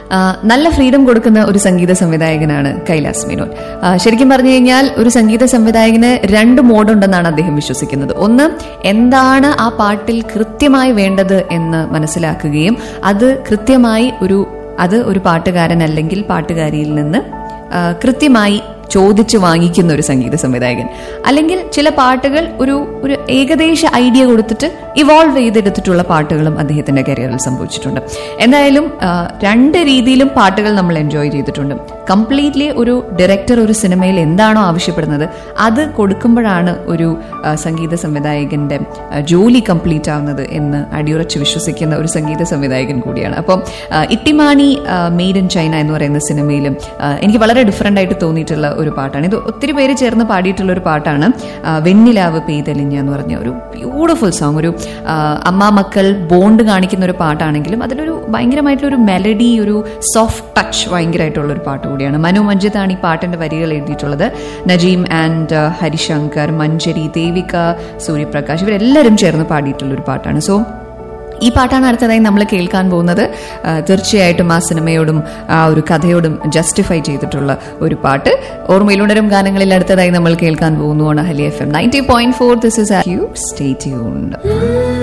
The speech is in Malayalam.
ആ, നല്ല ഫ്രീഡം കൊടുക്കുന്ന ഒരു സംഗീത സംവിധായകനാണ് കൈലാസ് മേനോൻ ആ, ശരിക്കും പറഞ്ഞു കഴിഞ്ഞാൽ ഒരു സംഗീത സംവിധായകന് രണ്ട് മോഡുണ്ടെന്നാണ് അദ്ദേഹം വിശ്വസിക്കുന്നത് ഒന്ന് എന്താണ് ആ പാട്ടിൽ കൃത്യമായി വേണ്ടത് എന്ന് മനസ്സിലാക്കുകയും അത് കൃത്യമായി ഒരു അത് ഒരു പാട്ടുകാരൻ അല്ലെങ്കിൽ പാട്ടുകാരിയിൽ നിന്ന് ആ, കൃത്യമായി ചോദിച്ചു വാങ്ങിക്കുന്ന ഒരു സംഗീത സംവിധായകൻ അല്ലെങ്കിൽ ചില പാട്ടുകൾ ഒരു ഒരു ഏകദേശ ഐഡിയ കൊടുത്തിട്ട് ഇവോൾവ് ചെയ്തെടുത്തിട്ടുള്ള പാട്ടുകളും അദ്ദേഹത്തിന്റെ കരിയറിൽ സംഭവിച്ചിട്ടുണ്ട് എന്തായാലും ആ, രണ്ട് രീതിയിലും പാട്ടുകൾ നമ്മൾ എൻജോയ് ചെയ്തിട്ടുണ്ട് കംപ്ലീറ്റ്ലി ഒരു ഡയറക്ടർ ഒരു സിനിമയിൽ എന്താണോ ആവശ്യപ്പെടുന്നത് അത് കൊടുക്കുമ്പോഴാണ് ഒരു ആ, സംഗീത സംവിധായകന്റെ ആ, ജോലി കംപ്ലീറ്റ് ആവുന്നത് എന്ന് അടിയുറച്ച് വിശ്വസിക്കുന്ന ഒരു സംഗീത സംവിധായകൻ കൂടിയാണ് അപ്പം ആ, ഇട്ടിമാണി മെയ്ഡ് ഇൻ ചൈന എന്ന് പറയുന്ന സിനിമയിലും ആ, എനിക്ക് വളരെ ഡിഫറെന്റ് ആയിട്ട് തോന്നിയിട്ടുള്ള ഒരു പാട്ടാണ് ഇത് ഒത്തിരി പേര് ചേർന്ന് പാടിയിട്ടുള്ള ഒരു പാട്ടാണ് ആ, വെണ്ണിലാവ് പെയ്തലിഞ്ഞ എന്ന് പറഞ്ഞ ഒരു ബ്യൂട്ടിഫുൾ സോങ് ഒരു ആ, അമ്മ മക്കൾ ബോണ്ട് കാണിക്കുന്ന ഒരു പാട്ടാണെങ്കിലും അതിലൊരു ഭയങ്കരമായിട്ടുള്ള ഒരു മെലഡി ഒരു സോഫ്റ്റ് ടച്ച് ഭയങ്കരമായിട്ടുള്ള ഒരു പാട്ട് കൂടിയാണ് മനു മഞ്ജിത്താണ് ഈ പാട്ടിന്റെ വരികൾ എഴുതിയിട്ടുള്ളത് നജീം ആൻഡ് ഹരിശങ്കർ മഞ്ജരി ദേവിക സൂര്യപ്രകാശ് ഇവരെല്ലാവരും ചേർന്ന് പാടിയിട്ടുള്ള ഒരു പാട്ടാണ് സോ ഈ പാട്ടാണ് അടുത്തതായി നമ്മൾ കേൾക്കാൻ പോകുന്നത് ആ, തീർച്ചയായിട്ടും ആ സിനിമയോടും ആ ഒരു കഥയോടും ജസ്റ്റിഫൈ ചെയ്തിട്ടുള്ള ഒരു പാട്ട് ഓർമ്മയിലുണരും ഗാനങ്ങളിൽ അടുത്തതായി നമ്മൾ കേൾക്കാൻ പോകുന്നു ഹലി F M ninety point four this is you stay tuned